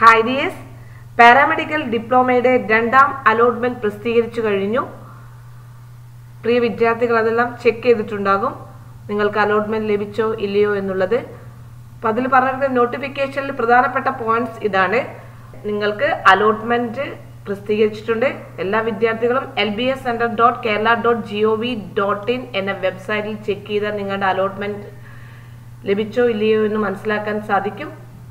hi dears paramedical ഡിപ്ലോമയുടെ രണ്ടാം allotment പ്രസിദ്ധീകരിച്ചു കഴിഞ്ഞു പ്രിയ വിദ്യാർത്ഥികൾ അതെല്ലാം ചെക്ക് ചെയ്തിട്ടുണ്ടാകും നിങ്ങൾക്ക് അലോട്ട്മെന്റ് ലഭിച്ചോ ഇല്ലയോ എന്നുള്ളത് അപ്പം അതിൽ പറഞ്ഞിരിക്കുന്ന നോട്ടിഫിക്കേഷനിൽ പ്രധാനപ്പെട്ട പോയിന്റ്സ് ഇതാണ് നിങ്ങൾക്ക് അലോട്ട്മെന്റ് പ്രസിദ്ധീകരിച്ചിട്ടുണ്ട് എല്ലാ വിദ്യാർത്ഥികളും L B S centre dot Kerala dot G O V dot in എന്ന വെബ്സൈറ്റിൽ ചെക്ക് ചെയ്താൽ നിങ്ങളുടെ അലോട്ട്മെന്റ് ലഭിച്ചോ ഇല്ലയോ എന്ന് മനസ്സിലാക്കാൻ സാധിക്കും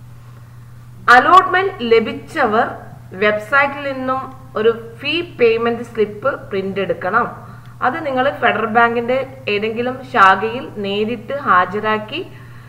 അലോട്ട്മെന്റ് ലഭിച്ചവർ വെബ്സൈറ്റിൽ നിന്നും ഒരു ഫീ പേയ്മെന്റ് സ്ലിപ്പ് പ്രിന്റ് എടുക്കണം അത് നിങ്ങൾ ഫെഡറൽ ബാങ്കിന്റെ ഏതെങ്കിലും ശാഖയിൽ നേരിട്ട് ഹാജരാക്കി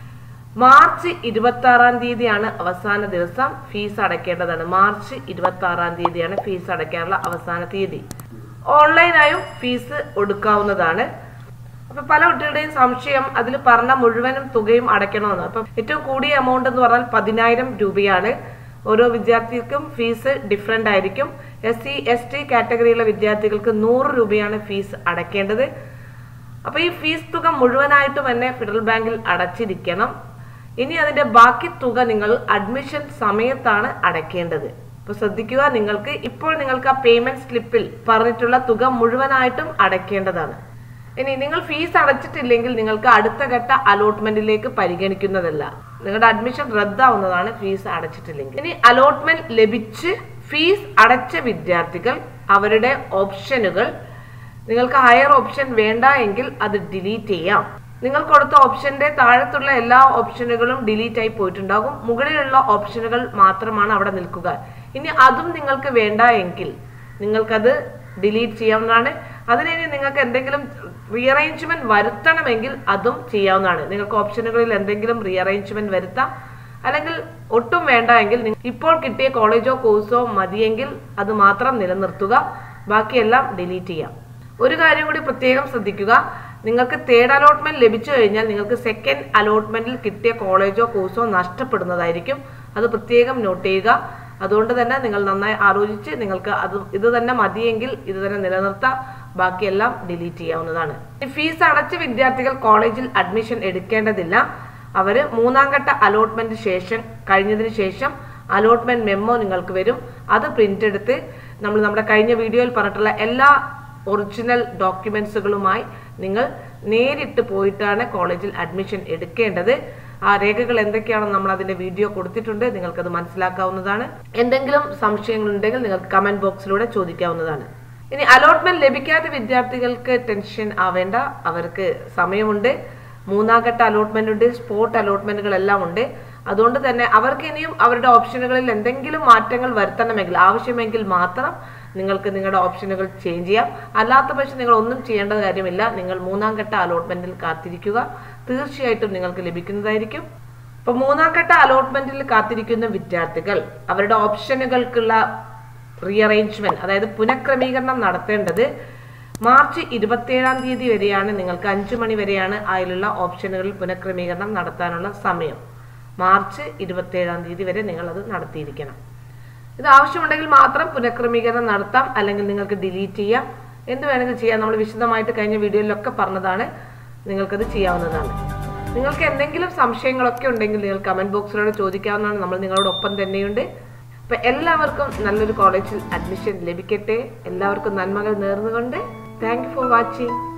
മാർച്ച് ഇരുപത്തി ആറാം തീയതിയാണ് അവസാന ദിവസം ഫീസ് അടയ്ക്കേണ്ടതാണ് മാർച്ച് ഇരുപത്തി ആറാം തീയതിയാണ് ഫീസ് അടയ്ക്കാനുള്ള അവസാന തീയതി ഓൺലൈനായും ഫീസ് ഒടുക്കാവുന്നതാണ് അപ്പൊ പല കുട്ടികളുടെയും സംശയം അതിൽ പറഞ്ഞ മുഴുവനും തുകയും അടയ്ക്കണമെന്ന് അപ്പം ഏറ്റവും കൂടിയ എമൗണ്ട് എന്ന് പറഞ്ഞാൽ പതിനായിരം രൂപയാണ് ഓരോ വിദ്യാർത്ഥികൾക്കും ഫീസ് ഡിഫറെന്റ് ആയിരിക്കും എസ് സി എസ് ടി കാറ്റഗറിയിലെ വിദ്യാർത്ഥികൾക്ക് നൂറ് രൂപയാണ് ഫീസ് അടയ്ക്കേണ്ടത് അപ്പൊ ഈ ഫീസ് തുക മുഴുവനായിട്ടും തന്നെ ഫെഡറൽ ബാങ്കിൽ അടച്ചിരിക്കണം ഇനി അതിന്റെ ബാക്കി തുക നിങ്ങൾ അഡ്മിഷൻ സമയത്താണ് അടയ്ക്കേണ്ടത് അപ്പൊ ശ്രദ്ധിക്കുക നിങ്ങൾക്ക് ഇപ്പോൾ നിങ്ങൾക്ക് ആ പേയ്മെന്റ് സ്ലിപ്പിൽ പറഞ്ഞിട്ടുള്ള തുക മുഴുവനായിട്ടും അടയ്ക്കേണ്ടതാണ് ഇനി നിങ്ങൾ ഫീസ് അടച്ചിട്ടില്ലെങ്കിൽ നിങ്ങൾക്ക് അടുത്ത ഘട്ട അലോട്ട്മെന്റിലേക്ക് പരിഗണിക്കുന്നതല്ല നിങ്ങളുടെ അഡ്മിഷൻ റദ്ദാവുന്നതാണ് ഫീസ് അടച്ചിട്ടില്ലെങ്കിൽ ഇനി അലോട്ട്മെന്റ് ലഭിച്ച് ഫീസ് അടച്ച വിദ്യാർത്ഥികൾ അവരുടെ ഓപ്ഷനുകൾ നിങ്ങൾക്ക് ഹയർ ഓപ്ഷൻ വേണ്ട എങ്കിൽ അത് ഡിലീറ്റ് ചെയ്യാം നിങ്ങൾ കൊടുത്ത ഓപ്ഷന്റെ താഴത്തുള്ള എല്ലാ ഓപ്ഷനുകളും ഡിലീറ്റ് ആയി പോയിട്ടുണ്ടാകും മുകളിലുള്ള ഓപ്ഷനുകൾ മാത്രമാണ് അവിടെ നിൽക്കുക ഇനി അതും നിങ്ങൾക്ക് വേണ്ട എങ്കിൽ നിങ്ങൾക്കത് ഡിലീറ്റ് ചെയ്യാവുന്നതാണ് അതിനി നിങ്ങൾക്ക് എന്തെങ്കിലും റീഅറേഞ്ച്മെന്റ് വരുത്തണമെങ്കിൽ അതും ചെയ്യാവുന്നതാണ് നിങ്ങൾക്ക് ഓപ്ഷനുകളിൽ എന്തെങ്കിലും റീഅറേഞ്ച്മെന്റ് വരുത്താം അല്ലെങ്കിൽ ഒട്ടും വേണ്ട എങ്കിൽ ഇപ്പോൾ കിട്ടിയ കോളേജോ കോഴ്സോ മതിയെങ്കിൽ അത് മാത്രം നിലനിർത്തുക ബാക്കിയെല്ലാം ഡിലീറ്റ് ചെയ്യാം ഒരു കാര്യം കൂടി പ്രത്യേകം ശ്രദ്ധിക്കുക നിങ്ങൾക്ക് തേർഡ് അലോട്ട്മെന്റ് ലഭിച്ചു കഴിഞ്ഞാൽ നിങ്ങൾക്ക് സെക്കൻഡ് അലോട്ട്മെന്റിൽ കിട്ടിയ കോളേജോ കോഴ്സോ നഷ്ടപ്പെടുന്നതായിരിക്കും അത് പ്രത്യേകം നോട്ട് ചെയ്യുക അതുകൊണ്ട് തന്നെ നിങ്ങൾ നന്നായി ആലോചിച്ച് നിങ്ങൾക്ക് അത് ഇത് തന്നെ മതിയെങ്കിൽ ഇത് തന്നെ നിലനിർത്താം ബാക്കിയെല്ലാം ഡിലീറ്റ് ചെയ്യാവുന്നതാണ് ഫീസ് അടച്ച വിദ്യാർത്ഥികൾ കോളേജിൽ അഡ്മിഷൻ എടുക്കേണ്ടതില്ല അവര് മൂന്നാം ഘട്ട അലോട്ട്മെന്റ് ശേഷം കഴിഞ്ഞതിന് ശേഷം അലോട്ട്മെന്റ് മെമ്മോ നിങ്ങൾക്ക് വരും അത് പ്രിന്റ് എടുത്ത് നമ്മൾ നമ്മുടെ കഴിഞ്ഞ വീഡിയോയിൽ പറഞ്ഞിട്ടുള്ള എല്ലാ ഒറിജിനൽ ഡോക്യുമെന്റ്സുകളുമായി നിങ്ങൾ നേരിട്ട് പോയിട്ടാണ് കോളേജിൽ അഡ്മിഷൻ എടുക്കേണ്ടത് ആ രേഖകൾ എന്തൊക്കെയാണെന്ന് നമ്മൾ അതിന്റെ വീഡിയോ കൊടുത്തിട്ടുണ്ട് നിങ്ങൾക്കത് മനസ്സിലാക്കാവുന്നതാണ് എന്തെങ്കിലും സംശയങ്ങൾ ഉണ്ടെങ്കിൽ നിങ്ങൾക്ക് കമന്റ് ബോക്സിലൂടെ ചോദിക്കാവുന്നതാണ് ഇനി അലോട്ട്മെന്റ് ലഭിക്കാത്ത വിദ്യാർത്ഥികൾക്ക് ടെൻഷൻ ആവേണ്ട അവർക്ക് സമയമുണ്ട് മൂന്നാം ഘട്ട അലോട്ട്മെന്റ് ഉണ്ട് സ്പോട്ട് അലോട്ട്മെന്റുകൾ എല്ലാം ഉണ്ട് അതുകൊണ്ട് തന്നെ അവർക്ക് ഇനിയും അവരുടെ ഓപ്ഷനുകളിൽ എന്തെങ്കിലും മാറ്റങ്ങൾ വരുത്തണമെങ്കിൽ ആവശ്യമെങ്കിൽ മാത്രം നിങ്ങൾക്ക് നിങ്ങളുടെ ഓപ്ഷനുകൾ ചേഞ്ച് ചെയ്യാം അല്ലാത്ത പക്ഷം നിങ്ങൾ ഒന്നും ചെയ്യേണ്ട കാര്യമില്ല നിങ്ങൾ മൂന്നാം ഘട്ട അലോട്ട്മെന്റിൽ കാത്തിരിക്കുക തീർച്ചയായിട്ടും നിങ്ങൾക്ക് ലഭിക്കുന്നതായിരിക്കും ഇപ്പൊ മൂന്നാം ഘട്ട അലോട്ട്മെന്റിൽ കാത്തിരിക്കുന്ന വിദ്യാർത്ഥികൾ അവരുടെ ഓപ്ഷനുകൾക്കുള്ള റീഅറേഞ്ച്മെന്റ് അതായത് പുനഃക്രമീകരണം നടത്തേണ്ടത് മാർച്ച് ഇരുപത്തിയേഴാം തീയതി വരെയാണ് നിങ്ങൾക്ക് അഞ്ചു മണി വരെയാണ് അതിലുള്ള ഓപ്ഷനുകളിൽ പുനഃക്രമീകരണം നടത്താനുള്ള സമയം മാർച്ച് ഇരുപത്തിയേഴാം തീയതി വരെ നിങ്ങൾ അത് നടത്തിയിരിക്കണം ഇത് ആവശ്യമുണ്ടെങ്കിൽ മാത്രം പുനഃക്രമീകരണം നടത്താം അല്ലെങ്കിൽ നിങ്ങൾക്ക് ഡിലീറ്റ് ചെയ്യാം എന്ത് വേണമെങ്കിലും ചെയ്യാം നമ്മൾ വിശദമായിട്ട് കഴിഞ്ഞ വീഡിയോയിലൊക്കെ പറഞ്ഞതാണ് നിങ്ങൾക്കത് ചെയ്യാവുന്നതാണ് നിങ്ങൾക്ക് എന്തെങ്കിലും സംശയങ്ങളൊക്കെ ഉണ്ടെങ്കിൽ നിങ്ങൾ കമന്റ് ബോക്സിലൂടെ ചോദിക്കാവുന്നതാണ് നമ്മൾ നിങ്ങളോടൊപ്പം തന്നെയുണ്ട് അപ്പൊ എല്ലാവർക്കും നല്ലൊരു കോളേജിൽ അഡ്മിഷൻ ലഭിക്കട്ടെ എല്ലാവർക്കും നന്മകൾ നേർന്നുകൊണ്ട് താങ്ക് യു ഫോർ വാച്ചിങ്